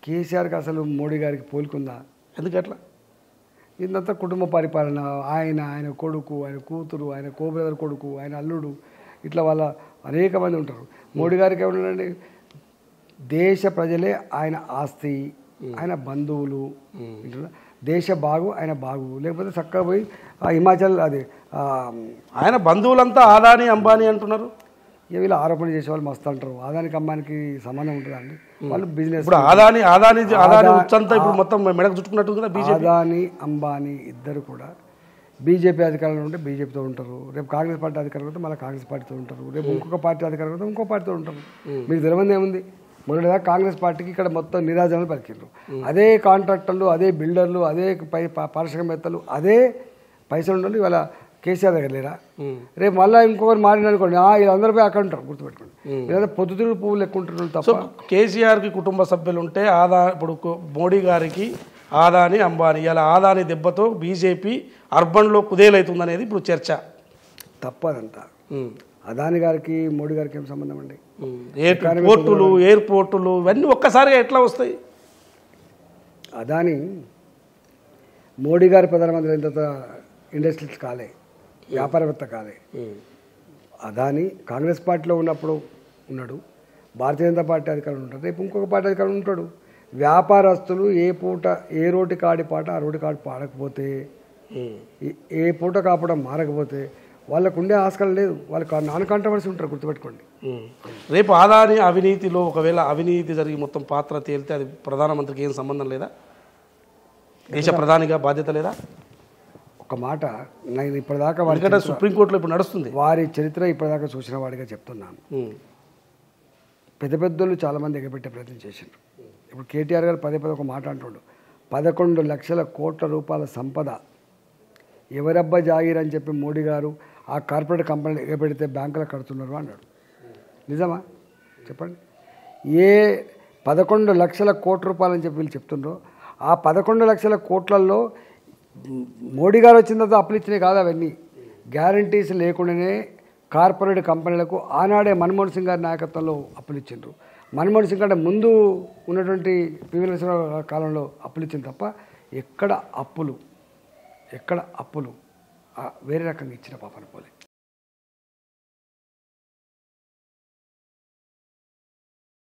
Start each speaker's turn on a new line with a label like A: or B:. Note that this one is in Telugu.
A: కేసీఆర్కి అసలు మోడీ గారికి పోలికుందా
B: ఎందుకట్లా
A: ఇదంతా కుటుంబ పరిపాలన ఆయన ఆయన కొడుకు ఆయన కూతురు ఆయన కోబ్రదర్ కొడుకు ఆయన అల్లుడు ఇట్లా వాళ్ళ అనేక మంది ఉంటారు మోడీ గారికి ఏమన్నాడండి దేశ ప్రజలే ఆయన ఆస్తి ఆయన బంధువులు వింటున్నారా? దేశ బాగు ఆయన బాగు లేకపోతే చక్కగా పోయి ఆ హిమాచల్ అది ఆ,
B: ఆయన బంధువులంతా ఆదాని అంబానీ అంటున్నారు
A: ఇక వీళ్ళు ఆరోపణ చేసే వాళ్ళు మస్తు అంటారు ఆదానికి అమ్మానికి సంబంధం ఉంటుందా అండి వాళ్ళు బిజినెస్
B: ఇప్పుడు ఆదాని ఆదాని ఆదాని ఉచ్చంతా ఇప్పుడు మొత్తం మెడకు చుట్టుకున్నట్టు కదా బీజేపీ
A: అదాని అంబానీ ఇద్దరు కూడా బీజేపీ అధికారంలో ఉంటే బీజేపీతో ఉంటారు రేపు కాంగ్రెస్ పార్టీ అధికారంలో ఉంటే మళ్ళీ కాంగ్రెస్ పార్టీతో ఉంటారు రేపు ఇంకొక పార్టీ అధికారంలో ఉంటే ఇంకో పార్టీతో ఉంటారు మీకు తెలియదు ఏముంది మొదటిగా కాంగ్రెస్ పార్టీకి ఇక్కడ మొత్తం నిరాజనలు పలికిండ్రు అదే కాంట్రాక్టర్లు అదే బిల్డర్లు అదే పై పా- పారిశ్రామికవేత్తలు అదే పైసలు ఉండాలి ఇవాళ కేసీఆర్ దగ్గర లేరా రేపు మళ్ళీ ఇంకొకరు మారిన అనుకోండి ఆ, వీళ్ళందరూ పోయి అక్కడ ఉంటారు గుర్తుపెట్టుకోండి లేదా పొద్దుతిరుగుడు పువ్వులు ఎక్కుంటున్నారు
B: సో
A: తప్ప
B: కేసీఆర్కి కుటుంబ సభ్యులు ఉంటే ఆదా ఇప్పుడు కు- మోడీ గారికి ఆదాని అంబానీ ఇలా ఆదాని దెబ్బతో బీజేపీ అర్బన్లో కుదేలవుతుందనేది ఇప్పుడు చర్చ
A: తప్పదంతా
B: ఉమ్.
A: అదాని గారికి మోడీ గారికి ఏం సంబంధం అండి
B: ఉమ్. ఎయిర్ పోర్టులు ఎయిర్పోర్టులు ఇవన్నీ ఒక్కసారిగా ఎట్లా వస్తాయి
A: అదాని మోడీ గారి ప్రధానమంత్రి అయిన తర్వాత ఇండస్ట్రీస్ కాలే వ్యాపారవేత్త కాలే అదాని కాంగ్రెస్ పార్టీలో ఉన్నప్పుడు ఉన్నాడు భారతీయ జనతా పార్టీ అధికారంలో ఉంటాడు రేపు ఇంకొక పార్టీ అధికారంలో ఉంటాడు వ్యాపారస్తులు ఏ పూట ఏ రోటి కాడి పాట ఆ రోటి కాడి పాడకపోతే
B: ఉమ్.
A: ఏ- ఏ పూట కాపడం మారకపోతే వాళ్ళకు ఉండే ఆస్కారం లేదు వాళ్ళకి నాన్ కాంట్రవర్సీ ఉంటారు గుర్తుపెట్టుకోండి
B: ఉమ్. రేపు ఆదాని అవినీతిలో ఒకవేళ అవినీతి జరిగి మొత్తం పాత్ర తేలితే అది ప్రధానమంత్రికి ఏం సంబంధం లేదా దేశ ప్రధానిగా బాధ్యత లేదా
A: ఒక మాట నేను ఇప్పటిదాకా వారి
B: ఎందుకంటే సుప్రీంకోర్టులో ఇప్పుడు నడుస్తుంది
A: వారి చరిత్ర ఇప్పటిదాకా చూసిన వాడిగా చెప్తున్నాను
B: ఉమ్.
A: పెద్ద పెద్దోళ్ళు చాలామంది ఎగబెట్టే ప్రయత్నం చేసిండ్రు ఇప్పుడు కేటీఆర్ గారు పదే పదే ఒక మాట అంటుండు పదకొండు లక్షల కోట్ల రూపాయల సంపద ఎవరబ్బా జాగీర్ అని చెప్పి మోడీ గారు ఆ కార్పొరేట్ కంపెనీలు ఎగబెడితే బ్యాంకులకు కడుతున్నారు అన్నాడు నిజమా చెప్పండి ఏ పదకొండు లక్షల కోట్ల రూపాయలు అని చెప్పి వీళ్ళు చెప్తుండ్రో ఆ పదకొండు లక్షల కోట్లల్లో మ్, మోడీ గారు వచ్చిన తర్వాత అప్పులు ఇచ్చినాయి కాదు అవన్నీ గ్యారంటీస్ లేకుండానే కార్పొరేట్ కంపెనీలకు ఆనాడే మన్మోహన్ సింగ్ గారి నాయకత్వంలో అప్పులు ఇచ్చిండ్రు మన్మోహన్ సింగ్ కంటే ముందు ఉన్నటువంటి పివి నరసింహరావు కాలంలో అప్పులు ఇచ్చింది తప్ప ఎక్కడ అప్పులు ఎక్కడ అప్పులు ఆ, వేరే రకంగా ఇచ్చిన పాపన పోలే